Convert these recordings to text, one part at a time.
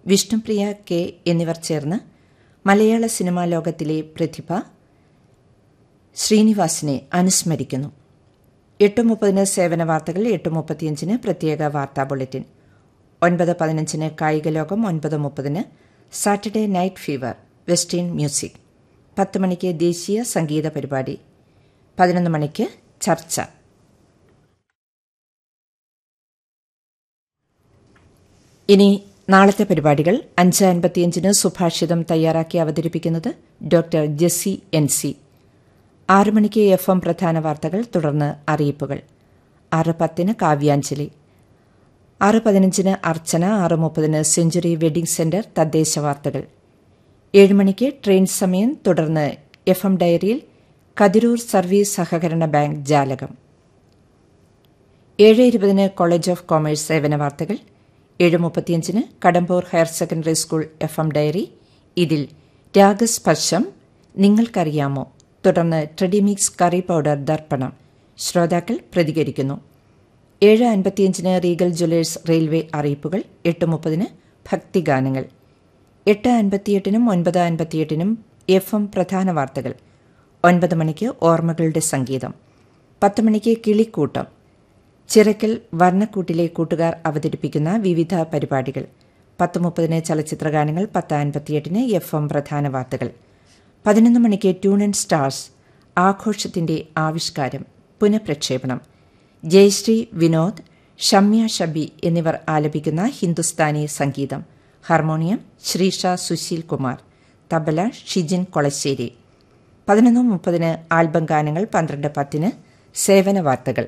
Vishnupriya K എന്നിവർ ചേർന്ന് മലയാള സിനിമാ ലോകത്തിലെ പ്രതിഭ ശ്രീനിവാസിനെ അനുസ്മരിക്കുന്നു എട്ട് മുപ്പതിന് സേവന വാർത്തകൾ എട്ട് മുപ്പത്തിയഞ്ചിന് പ്രത്യേക വാർത്താ ബുള്ളറ്റിൻ ഒൻപത് പതിനഞ്ചിന് കായിക ലോകം ഒൻപത് മുപ്പതിന് Saturday night fever western music പത്ത് മണിക്ക് ദേശീയ സംഗീത പരിപാടി പതിനൊന്ന് മണിക്ക് ചർച്ച ഇനി നാളത്തെ പരിപാടികൾ അഞ്ച് അൻപത്തിയഞ്ചിന് സുഭാഷിതം തയ്യാറാക്കി അവതരിപ്പിക്കുന്നത് ഡോക്ടർ ജെസ്സി എൻ സി ആറ് മണിക്ക് എഫ് എം പ്രധാന വാർത്തകൾ തുടർന്ന് അറിയിപ്പുകൾ ആറ് പത്തിന് കാവ്യാഞ്ജലി ആറ് പതിനഞ്ചിന് അർച്ചന ആറ് മുപ്പതിന് സെഞ്ചുറി വെഡിംഗ് സെന്റർ തദ്ദേശ വാർത്തകൾ ഏഴ് മണിക്ക് ട്രെയിൻ സമയം തുടർന്ന് എഫ് എം ഡയറിയിൽ കതിരൂർ സർവീസ് സഹകരണ ബാങ്ക് ജാലകം ഏഴ് ഇരുപതിന് കോളേജ് ഓഫ് കോമേഴ്സ് സേവന വാർത്തകൾ ഏഴ് മുപ്പത്തിയഞ്ചിന് Kadambur higher secondary school F M diary ഇതിൽ രാഗസ്പർശം നിങ്ങൾക്കറിയാമോ തുടർന്ന് ട്രെഡിമിക്സ് കറി പൗഡർ ദർപ്പണം ശ്രോതാക്കൾ പ്രതികരിക്കുന്നു ഏഴ് അൻപത്തിയഞ്ചിന് റീഗൽ ജ്വല്ലേഴ്സ് റെയിൽവേ അറിയിപ്പുകൾ എട്ട് മുപ്പതിന് ഭക്തിഗാനങ്ങൾ എട്ട് അൻപത്തിയെട്ടിനും ഒൻപത് അൻപത്തിയെട്ടിനും എഫ് എം പ്രധാന വാർത്തകൾ ഒൻപത് മണിക്ക് ഓർമ്മകളുടെ സംഗീതം പത്ത് മണിക്ക് കിളിക്കൂട്ടം ചിറക്കൽ വർണ്ണക്കൂട്ടിലെ കൂട്ടുകാർ അവതരിപ്പിക്കുന്ന വിവിധ പരിപാടികൾ പത്ത് മുപ്പതിന് ചലച്ചിത്രഗാനങ്ങൾ പത്ത് അൻപത്തിയെട്ടിന് എഫ് എം പ്രധാന വാർത്തകൾ പതിനൊന്ന് മണിക്ക് ട്യൂൺ ആൻഡ് സ്റ്റാർസ് ആഘോഷത്തിന്റെ ആവിഷ്കാരം പുനഃപ്രക്ഷേപണം ജയശ്രീ വിനോദ് ഷമ്യ ഷബി എന്നിവർ ആലപിക്കുന്ന ഹിന്ദുസ്ഥാനി സംഗീതം ഹാർമോണിയം ശ്രീഷ സുശീൽ കുമാർ തബല ഷിജിൻ കൊളശ്ശേരി പതിനൊന്ന് മുപ്പതിന് ആൽബം ഗാനങ്ങൾ പന്ത്രണ്ട് പത്തിന് സേവന വാർത്തകൾ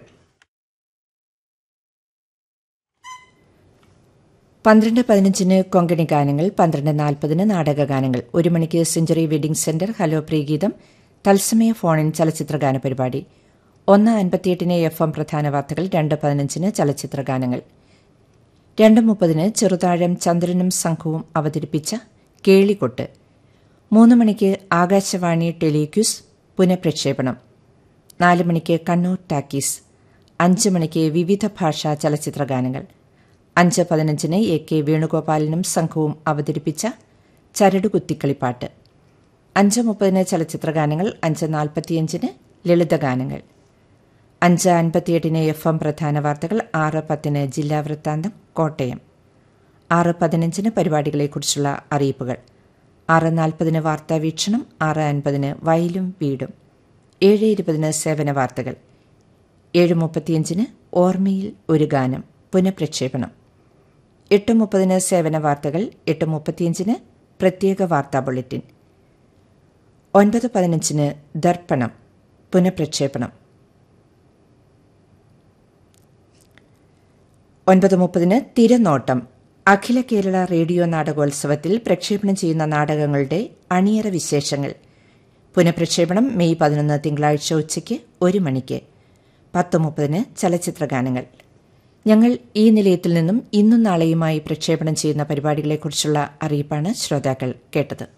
പന്ത്രണ്ട് പതിനഞ്ചിന് കൊങ്കണി ഗാനങ്ങൾ പന്ത്രണ്ട് നാൽപ്പതിന് നാടകഗാനങ്ങൾ ഒരു മണിക്ക് സെഞ്ചുറി വെഡിംഗ് സെന്റർ ഹലോ പ്രീഗീതം തത്സമയ ഫോണിൻ ചലച്ചിത്രഗാന പരിപാടി ഒന്ന് അൻപത്തിയെട്ടിന് എഫ് എം പ്രധാന വാർത്തകൾ രണ്ട് പതിനഞ്ചിന് ചലച്ചിത്രഗാനങ്ങൾ രണ്ട് മുപ്പതിന് ചെറുതാഴം ചന്ദ്രനും സംഘവും അവതരിപ്പിച്ച കേളികൊട്ട് മൂന്ന് മണിക്ക് ആകാശവാണി ടെലിക്യൂസ് പുനഃപ്രക്ഷേപണം നാല് മണിക്ക് കണ്ണൂർ ടാക്കീസ് അഞ്ച് മണിക്ക് വിവിധ ഭാഷാ ചലച്ചിത്രഗാനങ്ങൾ അഞ്ച് പതിനഞ്ചിന് എ കെ വേണുഗോപാലനും സംഘവും അവതരിപ്പിച്ച ചരടുകുത്തിക്കളിപ്പാട്ട് അഞ്ച് മുപ്പതിന് ചലച്ചിത്രഗാനങ്ങൾ അഞ്ച് നാൽപ്പത്തിയഞ്ചിന് ലളിതഗാനങ്ങൾ അഞ്ച് അൻപത്തിയെട്ടിന് എഫ് എം പ്രധാന വാർത്തകൾ ആറ് പത്തിന് ജില്ലാ വൃത്താന്തം കോട്ടയം ആറ് പതിനഞ്ചിന് പരിപാടികളെക്കുറിച്ചുള്ള അറിയിപ്പുകൾ ആറ് നാൽപ്പതിന് വാർത്താ വീക്ഷണം ആറ് അൻപതിന് വയലും വീടും ഏഴ് ഇരുപതിന് സേവന വാർത്തകൾ ഏഴ് മുപ്പത്തിയഞ്ചിന് ഓർമ്മയിൽ ഒരു ഗാനം പുനഃപ്രക്ഷേപണം എട്ട് മുപ്പതിന് സേവന വാർത്തകൾ എട്ട് മുപ്പത്തിയഞ്ചിന് പ്രത്യേക വാർത്താ ബുള്ളറ്റിൻ ഒൻപത് പതിനഞ്ചിന് ദർപ്പണം പുനഃപ്രക്ഷേപണം ഒൻപത് മുപ്പതിന് തിരനോട്ടം അഖില കേരള റേഡിയോ നാടകോത്സവത്തിൽ പ്രക്ഷേപണം ചെയ്യുന്ന നാടകങ്ങളുടെ അണിയറ വിശേഷങ്ങൾ പുനഃപ്രക്ഷേപണം മെയ് പതിനൊന്ന് തിങ്കളാഴ്ച ഉച്ചയ്ക്ക് ഒരു മണിക്ക് പത്ത് മുപ്പതിന് ചലച്ചിത്രഗാനങ്ങൾ ഞങ്ങൾ ഈ നിലയത്തിൽ നിന്നും ഇന്നും നാളെയുമായി പ്രക്ഷേപണം ചെയ്യുന്ന പരിപാടികളെക്കുറിച്ചുള്ള അറിയിപ്പാണ് ശ്രോതാക്കൾ കേട്ടത്